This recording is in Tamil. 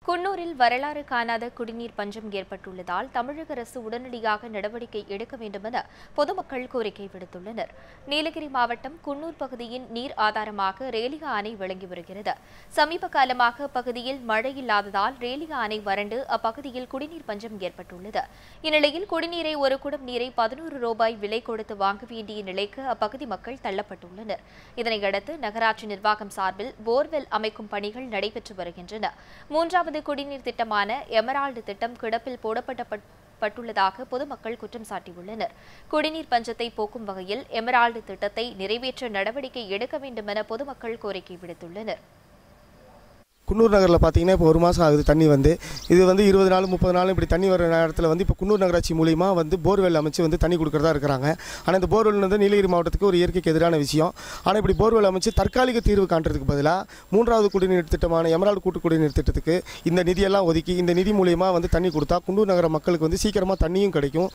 குன்னூரில் வரலாறு காணாத குடிநீர் பஞ்சம் ஏற்பட்டுள்ளதால் தமிழக அரசு உடனடியாக நடவடிக்கை எடுக்க வேண்டுமென பொதுமக்கள் கோரிக்கை விடுத்துள்ளனர் நீலகிரி மாவட்டம் குன்னூர் பகுதியின் நீர் ஆதாரமாக ரேலியா அணை விளங்கி வருகிறது சமீப காலமாக அப்பகுதியில் மழை இல்லாததால் ரேலியா அணை வறண்டு அப்பகுதியில் குடிநீர் பஞ்சம் ஏற்பட்டுள்ளது இந்நிலையில் குடிநீரை ஒரு குடம் நீரை பதினோரு ரூபாய் விலை கொடுத்து வாங்க வேண்டிய நிலைக்கு அப்பகுதி மக்கள் தள்ளப்பட்டுள்ளனர் இதனையடுத்து நகராட்சி நிர்வாகம் சார்பில் போர்வெல் அமைக்கும் பணிகள் நடைபெற்று வருகின்றன மூன்றாவது குடிநீர் திட்டமான எமரால்டு திட்டம் கிடப்பில் போடப்பட்ட பட்டுள்ளதாக பொதுமக்கள் குற்றம் சாட்டியுள்ளனர் குடிநீர் பஞ்சத்தை போக்கும் வகையில் எமரால்டு திட்டத்தை நிறைவேற்ற நடவடிக்கை எடுக்க வேண்டும் என பொதுமக்கள் கோரிக்கை விடுத்துள்ளனர் குன்னூர் நகரில் பார்த்தீங்கன்னா இப்போ ஒரு மாதம் ஆகுது தண்ணி வந்து இது வந்து இருபது நாள் முப்பது நாள் இப்படி தண்ணி வர நேரத்தில் வந்து இப்போ குன்னூர் நகராட்சி மூலிமா வந்து போர்வெல் அமைச்சு வந்து தண்ணி கொடுக்குறதா இருக்கிறாங்க ஆனால் இந்த போர்வெல் வந்து நீலகிரி மாவட்டத்துக்கு ஒரு இயற்கைக்கு எதிரான விஷயம் ஆனால் இப்படி போர்வெல் அமைச்சு தற்காலிக தீர்வு காண்றதுக்கு பதிலாக மூன்றாவது குடிநீர் திட்டமான எமரால்டு கூட்டு குடிநீர் திட்டத்துக்கு இந்த நிதியெல்லாம் ஒதுக்கி இந்த நிதி மூலியமாக வந்து தண்ணி கொடுத்தா குன்னூர் நகர மக்களுக்கு வந்து சீக்கிரமாக தண்ணியும் கிடைக்கும்